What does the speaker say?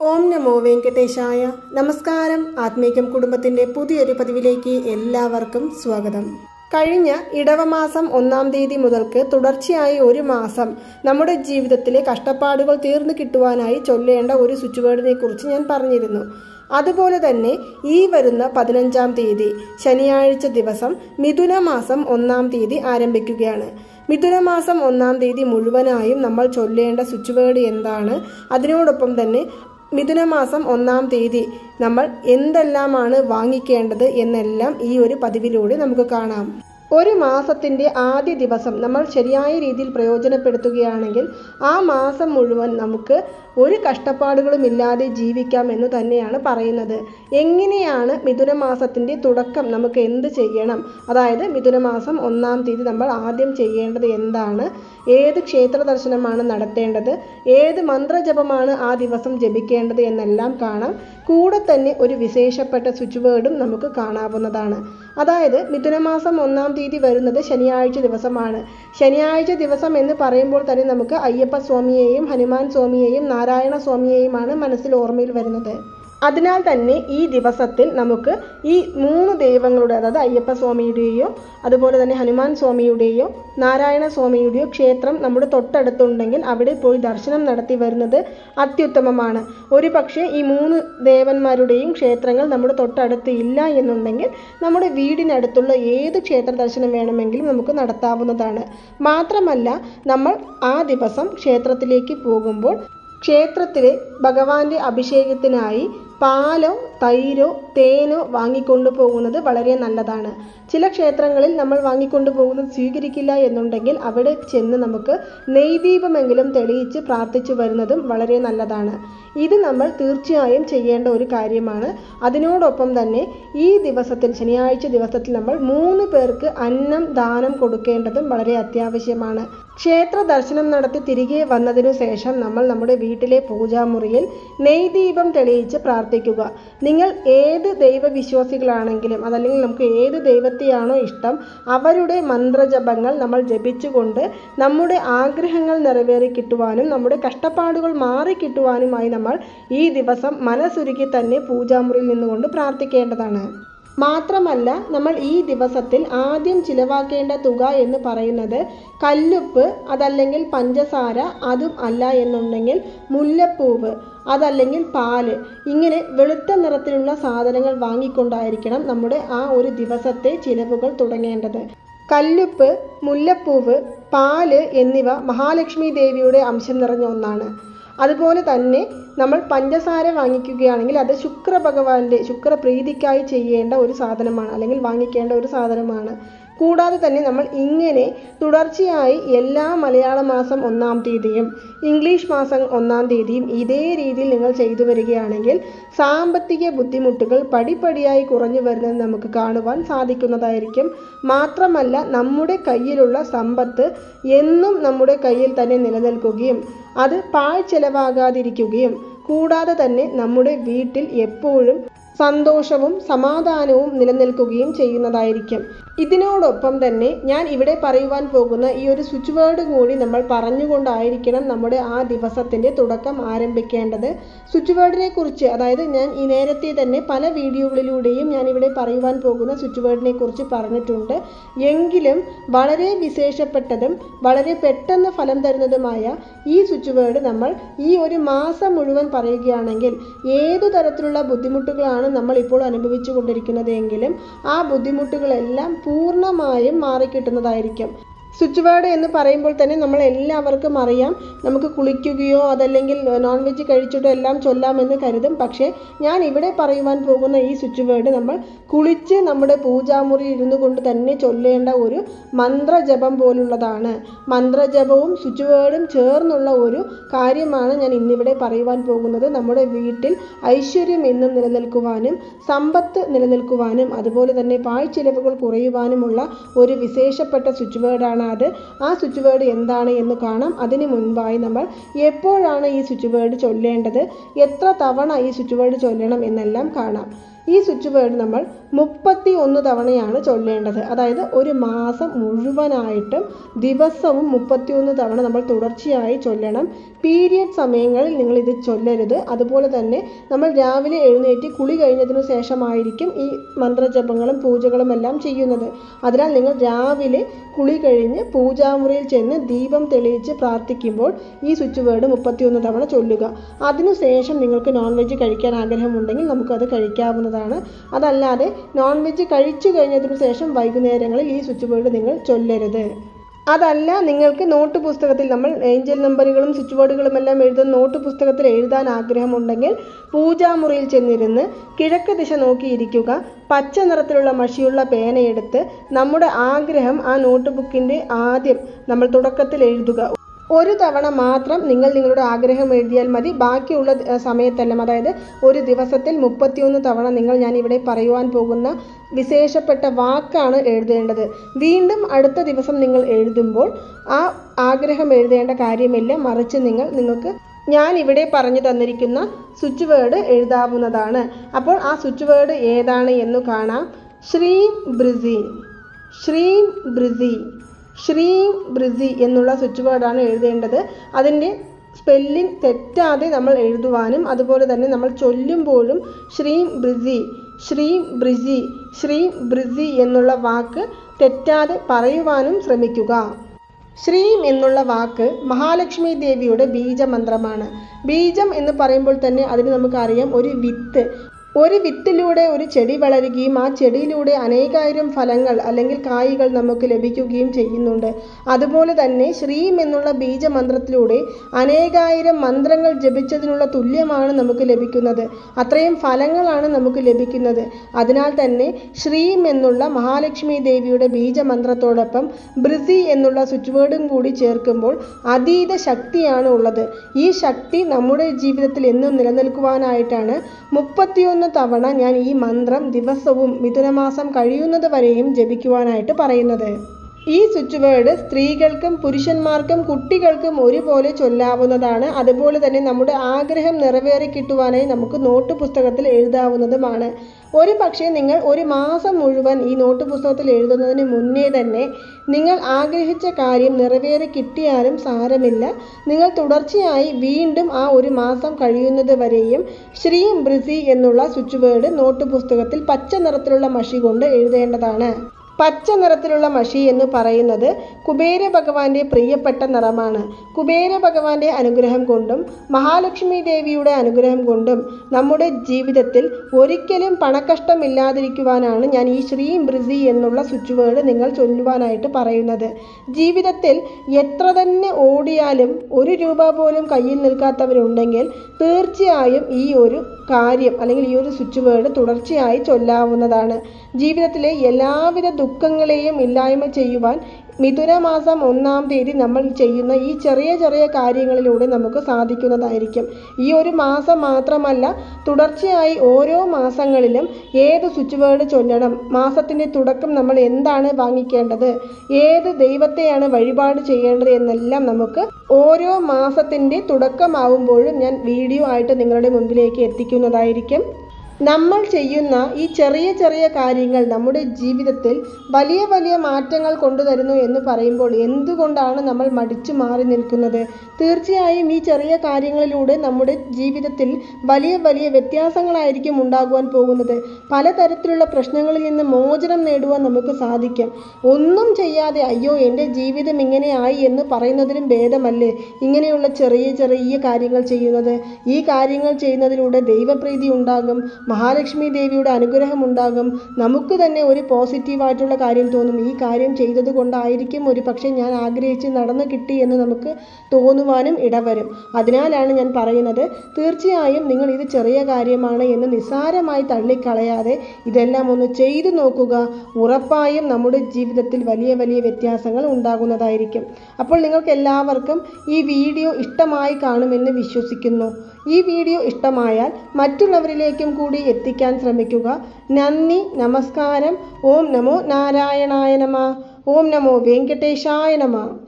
ഓം നമോ വെങ്കടേശായ നമസ്കാരം ആത്മീകം കുടുംബത്തിന്റെ പുതിയൊരു പതിവിലേക്ക് എല്ലാവർക്കും സ്വാഗതം കഴിഞ്ഞ ഇടവമാസം ഒന്നാം തീയതി മുതൽക്ക് തുടർച്ചയായി ഒരു മാസം നമ്മുടെ ജീവിതത്തിലെ കഷ്ടപ്പാടുകൾ തീർന്നു കിട്ടുവാനായി ചൊല്ലേണ്ട ഒരു സ്വിച്ച് വേർഡിനെ കുറിച്ച് ഞാൻ പറഞ്ഞിരുന്നു അതുപോലെ തന്നെ ഈ വരുന്ന പതിനഞ്ചാം തീയതി ശനിയാഴ്ച ദിവസം മിഥുന മാസം ഒന്നാം തീയതി ആരംഭിക്കുകയാണ് മിഥുന മാസം ഒന്നാം തീയതി മുഴുവനായും നമ്മൾ ചൊല്ലേണ്ട സ്വിച്ച് വേർഡ് എന്താണ് അതിനോടൊപ്പം തന്നെ മിഥുനമാസം ഒന്നാം തീയതി നമ്മൾ എന്തെല്ലാമാണ് വാങ്ങിക്കേണ്ടത് എന്നെല്ലാം ഈ ഒരു പതിവിലൂടെ നമുക്ക് കാണാം ഒരു മാസത്തിൻ്റെ ആദ്യ ദിവസം നമ്മൾ ശരിയായ രീതിയിൽ പ്രയോജനപ്പെടുത്തുകയാണെങ്കിൽ ആ മാസം മുഴുവൻ നമുക്ക് ഒരു കഷ്ടപ്പാടുകളും ഇല്ലാതെ ജീവിക്കാം എന്ന് തന്നെയാണ് പറയുന്നത് എങ്ങനെയാണ് മിഥുനമാസത്തിൻ്റെ തുടക്കം നമുക്ക് എന്ത് ചെയ്യണം അതായത് മിഥുനമാസം ഒന്നാം തീയതി നമ്മൾ ആദ്യം ചെയ്യേണ്ടത് എന്താണ് ഏത് ക്ഷേത്ര ദർശനമാണ് നടത്തേണ്ടത് ഏത് മന്ത്രജപമാണ് ആ ദിവസം ജപിക്കേണ്ടത് എന്നെല്ലാം കാണാം കൂടെ തന്നെ ഒരു വിശേഷപ്പെട്ട സ്വിച്ച് വേർഡും നമുക്ക് കാണാവുന്നതാണ് അതായത് മിഥുനമാസം ഒന്നാം തീയതി വരുന്നത് ശനിയാഴ്ച ദിവസമാണ് ശനിയാഴ്ച ദിവസം എന്ന് പറയുമ്പോൾ തന്നെ നമുക്ക് അയ്യപ്പ സ്വാമിയെയും ഹനുമാൻ സ്വാമിയെയും നാരായണ സ്വാമിയെയുമാണ് മനസ്സിൽ ഓർമ്മയിൽ വരുന്നത് അതിനാൽ തന്നെ ഈ ദിവസത്തിൽ നമുക്ക് ഈ മൂന്ന് ദൈവങ്ങളുടെ അതായത് അയ്യപ്പ സ്വാമിയുടെയോ അതുപോലെ തന്നെ ഹനുമാൻ സ്വാമിയുടെയോ നാരായണ സ്വാമിയുടെയോ ക്ഷേത്രം നമ്മുടെ തൊട്ടടുത്തുണ്ടെങ്കിൽ അവിടെ പോയി ദർശനം നടത്തി വരുന്നത് അത്യുത്തമമാണ് ഒരു പക്ഷേ ഈ മൂന്ന് ദേവന്മാരുടെയും ക്ഷേത്രങ്ങൾ നമ്മുടെ തൊട്ടടുത്ത് ഇല്ല എന്നുണ്ടെങ്കിൽ നമ്മുടെ വീടിനടുത്തുള്ള ഏത് ക്ഷേത്ര ദർശനം വേണമെങ്കിലും നമുക്ക് നടത്താവുന്നതാണ് മാത്രമല്ല നമ്മൾ ആ ദിവസം ക്ഷേത്രത്തിലേക്ക് പോകുമ്പോൾ ക്ഷേത്രത്തിലെ ഭഗവാന്റെ അഭിഷേകത്തിനായി പാലോ തൈരോ തേനോ വാങ്ങിക്കൊണ്ടു പോകുന്നത് വളരെ നല്ലതാണ് ചില ക്ഷേത്രങ്ങളിൽ നമ്മൾ വാങ്ങിക്കൊണ്ടു പോകുന്നത് സ്വീകരിക്കില്ല എന്നുണ്ടെങ്കിൽ അവിടെ ചെന്ന് നമുക്ക് നെയ്ദീപമെങ്കിലും തെളിയിച്ച് പ്രാർത്ഥിച്ചു വരുന്നതും വളരെ നല്ലതാണ് ഇത് നമ്മൾ തീർച്ചയായും ചെയ്യേണ്ട ഒരു കാര്യമാണ് അതിനോടൊപ്പം തന്നെ ഈ ദിവസത്തിൽ ശനിയാഴ്ച ദിവസത്തിൽ നമ്മൾ മൂന്ന് പേർക്ക് അന്നം ദാനം കൊടുക്കേണ്ടതും വളരെ അത്യാവശ്യമാണ് ക്ഷേത്ര ദർശനം നടത്തി തിരികെ വന്നതിനു ശേഷം നമ്മൾ നമ്മുടെ വീട്ടിലെ പൂജാമുറിയിൽ നെയ്ദീപം തെളിയിച്ച് പ്രാർത്ഥിക്കുക നിങ്ങൾ ഏത് ദൈവവിശ്വാസികളാണെങ്കിലും അതല്ലെങ്കിൽ നമുക്ക് ഏത് ദൈവത്തെയാണോ ഇഷ്ടം അവരുടെ മന്ത്രജപങ്ങൾ നമ്മൾ ജപിച്ചുകൊണ്ട് നമ്മുടെ ആഗ്രഹങ്ങൾ നിറവേറി കിട്ടുവാനും നമ്മുടെ കഷ്ടപ്പാടുകൾ മാറി കിട്ടുവാനുമായി നമ്മൾ ഈ ദിവസം മനസ്സുരുക്കി തന്നെ പൂജാമുറിയിൽ നിന്നുകൊണ്ട് പ്രാർത്ഥിക്കേണ്ടതാണ് മാത്രമല്ല നമ്മൾ ഈ ദിവസത്തിൽ ആദ്യം ചിലവാക്കേണ്ട തുക എന്ന് പറയുന്നത് കല്ലുപ്പ് അതല്ലെങ്കിൽ പഞ്ചസാര അതും അല്ല എന്നുണ്ടെങ്കിൽ മുല്ലപ്പൂവ് അതല്ലെങ്കിൽ പാല് ഇങ്ങനെ വെളുത്ത നിറത്തിലുള്ള സാധനങ്ങൾ വാങ്ങിക്കൊണ്ടായിരിക്കണം നമ്മുടെ ആ ഒരു ദിവസത്തെ ചിലവുകൾ തുടങ്ങേണ്ടത് കല്ലുപ്പ് മുല്ലപ്പൂവ് പാല് എന്നിവ മഹാലക്ഷ്മി ദേവിയുടെ അംശം നിറഞ്ഞ ഒന്നാണ് അതുപോലെ തന്നെ നമ്മൾ പഞ്ചസാര വാങ്ങിക്കുകയാണെങ്കിൽ അത് ശുക്ര ഭഗവാന്റെ ശുക്രപ്രീതിക്കായി ചെയ്യേണ്ട ഒരു സാധനമാണ് അല്ലെങ്കിൽ വാങ്ങിക്കേണ്ട ഒരു സാധനമാണ് കൂടാതെ തന്നെ നമ്മൾ ഇങ്ങനെ തുടർച്ചയായി എല്ലാ മലയാള മാസം ഒന്നാം തീയതിയും ഇംഗ്ലീഷ് മാസം ഒന്നാം തീയതിയും ഇതേ രീതിയിൽ നിങ്ങൾ ചെയ്തു വരികയാണെങ്കിൽ സാമ്പത്തിക ബുദ്ധിമുട്ടുകൾ പടിപ്പടിയായി കുറഞ്ഞു വരുന്നത് നമുക്ക് കാണുവാൻ സാധിക്കുന്നതായിരിക്കും മാത്രമല്ല നമ്മുടെ കയ്യിലുള്ള സമ്പത്ത് എന്നും നമ്മുടെ കയ്യിൽ തന്നെ നിലനിൽക്കുകയും അത് പാഴ് ചെലവാകാതിരിക്കുകയും കൂടാതെ തന്നെ നമ്മുടെ വീട്ടിൽ എപ്പോഴും സന്തോഷവും സമാധാനവും നിലനിൽക്കുകയും ചെയ്യുന്നതായിരിക്കും ഇതിനോടൊപ്പം തന്നെ ഞാൻ ഇവിടെ പറയുവാൻ പോകുന്ന ഈ ഒരു സ്വിച്ച് വേർഡ് കൂടി നമ്മൾ പറഞ്ഞുകൊണ്ടായിരിക്കണം നമ്മുടെ ആ ദിവസത്തിൻ്റെ തുടക്കം ആരംഭിക്കേണ്ടത് സ്വിച്ച് വേർഡിനെ കുറിച്ച് അതായത് ഞാൻ ഈ നേരത്തെ തന്നെ പല വീഡിയോകളിലൂടെയും ഞാൻ ഇവിടെ പറയുവാൻ പോകുന്ന സ്വിച്ച് വേർഡിനെ കുറിച്ച് പറഞ്ഞിട്ടുണ്ട് എങ്കിലും വളരെ വിശേഷപ്പെട്ടതും വളരെ പെട്ടെന്ന് ഫലം തരുന്നതുമായ ഈ സ്വിച്ച് വേർഡ് നമ്മൾ ഈ ഒരു മാസം മുഴുവൻ പറയുകയാണെങ്കിൽ ഏതു തരത്തിലുള്ള ബുദ്ധിമുട്ടുകളാണ് നമ്മൾ ഇപ്പോൾ അനുഭവിച്ചു കൊണ്ടിരിക്കുന്നത് എങ്കിലും ആ ബുദ്ധിമുട്ടുകളെല്ലാം പൂർണ്ണമായും മാറിക്കിട്ടുന്നതായിരിക്കും സ്വിച്ച് വേർഡ് എന്ന് പറയുമ്പോൾ തന്നെ നമ്മൾ എല്ലാവർക്കും അറിയാം നമുക്ക് കുളിക്കുകയോ അതല്ലെങ്കിൽ നോൺ വെജ് കഴിച്ചിട്ടോ എല്ലാം ചൊല്ലാമെന്ന് കരുതും പക്ഷേ ഞാൻ ഇവിടെ പറയുവാൻ പോകുന്ന ഈ സ്വിച്ച് വേർഡ് നമ്മൾ കുളിച്ച് നമ്മുടെ പൂജാമുറി ഇരുന്നു കൊണ്ട് തന്നെ ചൊല്ലേണ്ട ഒരു മന്ത്രജപം പോലുള്ളതാണ് മന്ത്രജപവും സ്വിച്ച് വേർഡും ചേർന്നുള്ള ഒരു കാര്യമാണ് ഞാൻ ഇന്നിവിടെ പറയുവാൻ പോകുന്നത് നമ്മുടെ വീട്ടിൽ ഐശ്വര്യം എന്നും നിലനിൽക്കുവാനും സമ്പത്ത് നിലനിൽക്കുവാനും അതുപോലെ തന്നെ പാഴ്ചിലവുകൾ കുറയുവാനുമുള്ള ഒരു വിശേഷപ്പെട്ട സ്വിച്ച് വേർഡാണ് അത് ആ സ്വിച്ച് വേർഡ് എന്താണ് എന്ന് കാണാം അതിന് മുൻപായി നമ്മൾ എപ്പോഴാണ് ഈ സ്വിച്ച് വേർഡ് ചൊല്ലേണ്ടത് എത്ര തവണ ഈ സ്വിച്ച് വേർഡ് ചൊല്ലണം എന്നെല്ലാം കാണാം ഈ സ്വിച്ച് വേർഡ് നമ്മൾ മുപ്പത്തി ഒന്ന് തവണയാണ് ചൊല്ലേണ്ടത് അതായത് ഒരു മാസം മുഴുവനായിട്ടും ദിവസവും മുപ്പത്തിയൊന്ന് തവണ നമ്മൾ തുടർച്ചയായി ചൊല്ലണം പീരിയഡ് സമയങ്ങളിൽ നിങ്ങൾ ഇത് ചൊല്ലരുത് അതുപോലെ തന്നെ നമ്മൾ രാവിലെ എഴുന്നേറ്റ് കുളി കഴിഞ്ഞതിനു ശേഷമായിരിക്കും ഈ മന്ത്രജപങ്ങളും പൂജകളും എല്ലാം ചെയ്യുന്നത് അതിനാൽ നിങ്ങൾ രാവിലെ കുളി കഴിഞ്ഞ് പൂജാമുറിയിൽ ചെന്ന് ദീപം തെളിയിച്ച് പ്രാർത്ഥിക്കുമ്പോൾ ഈ സ്വിച്ച് വേർഡ് മുപ്പത്തിയൊന്ന് തവണ ചൊല്ലുക അതിനുശേഷം നിങ്ങൾക്ക് നോൺ വെജ് കഴിക്കാൻ ആഗ്രഹമുണ്ടെങ്കിൽ നമുക്കത് കഴിക്കാവുന്നതാണ് അതല്ലാതെ നോൺ വെജ് കഴിച്ചു കഴിഞ്ഞതിനു ശേഷം വൈകുന്നേരങ്ങളിൽ ഈ സ്വിച്ച് വേർഡ് നിങ്ങൾ ചൊല്ലരുത് അതല്ല നിങ്ങൾക്ക് നോട്ട് പുസ്തകത്തിൽ നമ്മൾ ഏഞ്ചൽ നമ്പറുകളും സ്വിച്ച് ബോർഡുകളും എല്ലാം എഴുതുന്ന നോട്ട് പുസ്തകത്തിൽ എഴുതാൻ ആഗ്രഹമുണ്ടെങ്കിൽ പൂജാമുറിയിൽ ചെന്നിരുന്ന് കിഴക്ക് ദിശ നോക്കിയിരിക്കുക പച്ച നിറത്തിലുള്ള മഷിയുള്ള പേനയെടുത്ത് നമ്മുടെ ആഗ്രഹം ആ നോട്ട് ബുക്കിൻ്റെ ആദ്യം നമ്മൾ തുടക്കത്തിൽ എഴുതുക ഒരു തവണ മാത്രം നിങ്ങൾ നിങ്ങളുടെ ആഗ്രഹം എഴുതിയാൽ മതി ബാക്കിയുള്ള ദ- സമയത്തെല്ലാം അതായത് ഒരു ദിവസത്തിൽ മുപ്പത്തിയൊന്ന് തവണ നിങ്ങൾ ഞാൻ ഇവിടെ പറയുവാൻ പോകുന്ന വിശേഷപ്പെട്ട വാക്കാണ് എഴുതേണ്ടത് വീണ്ടും അടുത്ത ദിവസം നിങ്ങൾ എഴുതുമ്പോൾ ആ ആഗ്രഹം എഴുതേണ്ട കാര്യമില്ല മറിച്ച് നിങ്ങൾ നിങ്ങൾക്ക് ഞാൻ ഇവിടെ പറഞ്ഞു തന്നിരിക്കുന്ന സ്വിച്ച് വേർഡ് എഴുതാവുന്നതാണ് അപ്പോൾ ആ സ്വിച്ച് വേർഡ് ഏതാണ് എന്ന് കാണാം ശ്രീം ബ്രിസി ശ്രീം ബ്രിസി ശ്രീം ബ്രിസി എന്നുള്ള സ്വിച്ച് വേർഡാണ് എഴുതേണ്ടത് അതിൻ്റെ സ്പെല്ലിംഗ് തെറ്റാതെ നമ്മൾ എഴുതുവാനും അതുപോലെ തന്നെ നമ്മൾ ചൊല്ലുമ്പോഴും ശ്രീം ബ്രിസി ശ്രീം ബ്രിസി ശ്രീം ബ്രിസി എന്നുള്ള വാക്ക് തെറ്റാതെ പറയുവാനും ശ്രമിക്കുക ശ്രീം എന്നുള്ള വാക്ക് മഹാലക്ഷ്മി ദേവിയുടെ ബീജമന്ത്രമാണ് ബീജം എന്ന് പറയുമ്പോൾ തന്നെ അതിന് നമുക്കറിയാം ഒരു വിത്ത് ഒരു വിത്തിലൂടെ ഒരു ചെടി വളരുകയും ആ ചെടിയിലൂടെ അനേകായിരം ഫലങ്ങൾ അല്ലെങ്കിൽ കായ്കൾ നമുക്ക് ലഭിക്കുകയും ചെയ്യുന്നുണ്ട് അതുപോലെ തന്നെ ശ്രീം എന്നുള്ള ബീജമന്ത്രത്തിലൂടെ അനേകായിരം മന്ത്രങ്ങൾ ജപിച്ചതിനുള്ള തുല്യമാണ് നമുക്ക് ലഭിക്കുന്നത് അത്രയും ഫലങ്ങളാണ് നമുക്ക് ലഭിക്കുന്നത് അതിനാൽ തന്നെ ശ്രീം എന്നുള്ള മഹാലക്ഷ്മി ദേവിയുടെ ബീജമന്ത്രത്തോടൊപ്പം ബ്രിസി എന്നുള്ള സ്വിച്ച് വേർഡും കൂടി ചേർക്കുമ്പോൾ അതീത ശക്തിയാണ് ഉള്ളത് ഈ ശക്തി നമ്മുടെ ജീവിതത്തിൽ എന്നും നിലനിൽക്കുവാനായിട്ടാണ് മുപ്പത്തിയൊന്ന് തവണ ഞാൻ ഈ മന്ത്രം ദിവസവും മിഥുനമാസം കഴിയുന്നത് വരെയും ജപിക്കുവാനായിട്ട് പറയുന്നത് ഈ സ്വിച്ച് വേർഡ് സ്ത്രീകൾക്കും പുരുഷന്മാർക്കും കുട്ടികൾക്കും ഒരുപോലെ ചൊല്ലാവുന്നതാണ് അതുപോലെ തന്നെ നമ്മുടെ ആഗ്രഹം നിറവേറി കിട്ടുവാനായി നമുക്ക് നോട്ട് പുസ്തകത്തിൽ എഴുതാവുന്നതുമാണ് ഒരു പക്ഷേ നിങ്ങൾ ഒരു മാസം മുഴുവൻ ഈ നോട്ട് പുസ്തകത്തിൽ എഴുതുന്നതിന് മുന്നേ തന്നെ നിങ്ങൾ ആഗ്രഹിച്ച കാര്യം നിറവേറി കിട്ടിയാലും സാരമില്ല നിങ്ങൾ തുടർച്ചയായി വീണ്ടും ആ ഒരു മാസം കഴിയുന്നത് വരെയും ശ്രീം ബ്രിസി എന്നുള്ള സ്വിച്ച് വേർഡ് നോട്ട് പുസ്തകത്തിൽ പച്ച നിറത്തിലുള്ള മഷി കൊണ്ട് എഴുതേണ്ടതാണ് പച്ച നിറത്തിലുള്ള മഷി എന്ന് പറയുന്നത് കുബേര ഭഗവാന്റെ പ്രിയപ്പെട്ട നിറമാണ് കുബേര ഭഗവാന്റെ അനുഗ്രഹം കൊണ്ടും മഹാലക്ഷ്മി ദേവിയുടെ അനുഗ്രഹം കൊണ്ടും നമ്മുടെ ജീവിതത്തിൽ ഒരിക്കലും പണക്കഷ്ടമില്ലാതിരിക്കുവാനാണ് ഞാൻ ഈ ശ്രീം ബ്രിസി എന്നുള്ള സ്വിച്ച് വേർഡ് നിങ്ങൾ ചൊല്ലുവാനായിട്ട് പറയുന്നത് ജീവിതത്തിൽ എത്ര തന്നെ ഓടിയാലും ഒരു രൂപ പോലും കയ്യിൽ നിൽക്കാത്തവരുണ്ടെങ്കിൽ തീർച്ചയായും ഈ ഒരു കാര്യം അല്ലെങ്കിൽ ഈ ഒരു സ്വിച്ച് വേർഡ് തുടർച്ചയായി ചൊല്ലാവുന്നതാണ് ജീവിതത്തിലെ എല്ലാവിധ ദുഃഖങ്ങളെയും ഇല്ലായ്മ ചെയ്യുവാൻ മിഥുനമാസം ഒന്നാം തീയതി നമ്മൾ ചെയ്യുന്ന ഈ ചെറിയ ചെറിയ കാര്യങ്ങളിലൂടെ നമുക്ക് സാധിക്കുന്നതായിരിക്കും ഈ ഒരു മാസം മാത്രമല്ല തുടർച്ചയായി ഓരോ മാസങ്ങളിലും ഏത് സ്വിച്ച് വേർഡ് ചൊല്ലണം മാസത്തിൻ്റെ തുടക്കം നമ്മൾ എന്താണ് വാങ്ങിക്കേണ്ടത് ഏത് ദൈവത്തെയാണ് വഴിപാട് ചെയ്യേണ്ടത് എന്നെല്ലാം നമുക്ക് ഓരോ മാസത്തിൻ്റെ തുടക്കമാവുമ്പോഴും ഞാൻ വീഡിയോ ആയിട്ട് നിങ്ങളുടെ മുൻപിലേക്ക് എത്തിക്കുന്നതായിരിക്കും നമ്മൾ ചെയ്യുന്ന ഈ ചെറിയ ചെറിയ കാര്യങ്ങൾ നമ്മുടെ ജീവിതത്തിൽ വലിയ വലിയ മാറ്റങ്ങൾ കൊണ്ടുതരുന്നു എന്ന് പറയുമ്പോൾ എന്തുകൊണ്ടാണ് നമ്മൾ മടിച്ചു മാറി നിൽക്കുന്നത് തീർച്ചയായും ഈ ചെറിയ കാര്യങ്ങളിലൂടെ നമ്മുടെ ജീവിതത്തിൽ വലിയ വലിയ വ്യത്യാസങ്ങളായിരിക്കും ഉണ്ടാകുവാൻ പോകുന്നത് പലതരത്തിലുള്ള പ്രശ്നങ്ങളിൽ നിന്ന് മോചനം നേടുവാൻ നമുക്ക് സാധിക്കും ഒന്നും ചെയ്യാതെ അയ്യോ എൻ്റെ ജീവിതം ഇങ്ങനെയായി എന്ന് പറയുന്നതിലും ഭേദമല്ലേ ഇങ്ങനെയുള്ള ചെറിയ ചെറിയ കാര്യങ്ങൾ ചെയ്യുന്നത് ഈ കാര്യങ്ങൾ ചെയ്യുന്നതിലൂടെ ദൈവപ്രീതി ഉണ്ടാകും മഹാലക്ഷ്മി ദേവിയുടെ അനുഗ്രഹം ഉണ്ടാകും നമുക്ക് തന്നെ ഒരു പോസിറ്റീവായിട്ടുള്ള കാര്യം തോന്നും ഈ കാര്യം ചെയ്തത് കൊണ്ടായിരിക്കും ഒരു പക്ഷേ ഞാൻ ആഗ്രഹിച്ച് നടന്നു കിട്ടി എന്ന് നമുക്ക് തോന്നുവാനും ഇടവരും അതിനാലാണ് ഞാൻ പറയുന്നത് തീർച്ചയായും നിങ്ങൾ ഇത് ചെറിയ കാര്യമാണ് എന്ന് നിസ്സാരമായി തള്ളിക്കളയാതെ ഇതെല്ലാം ഒന്ന് ചെയ്തു നോക്കുക ഉറപ്പായും നമ്മുടെ ജീവിതത്തിൽ വലിയ വലിയ വ്യത്യാസങ്ങൾ ഉണ്ടാകുന്നതായിരിക്കും അപ്പോൾ നിങ്ങൾക്ക് എല്ലാവർക്കും ഈ വീഡിയോ ഇഷ്ടമായി കാണുമെന്ന് വിശ്വസിക്കുന്നു ഈ വീഡിയോ ഇഷ്ടമായാൽ മറ്റുള്ളവരിലേക്കും കൂടി എത്തിക്കാൻ ശ്രമിക്കുക നന്ദി നമസ്കാരം ഓം നമോ നാരായണായ നമ ഓം നമോ വെങ്കടേശായ നമ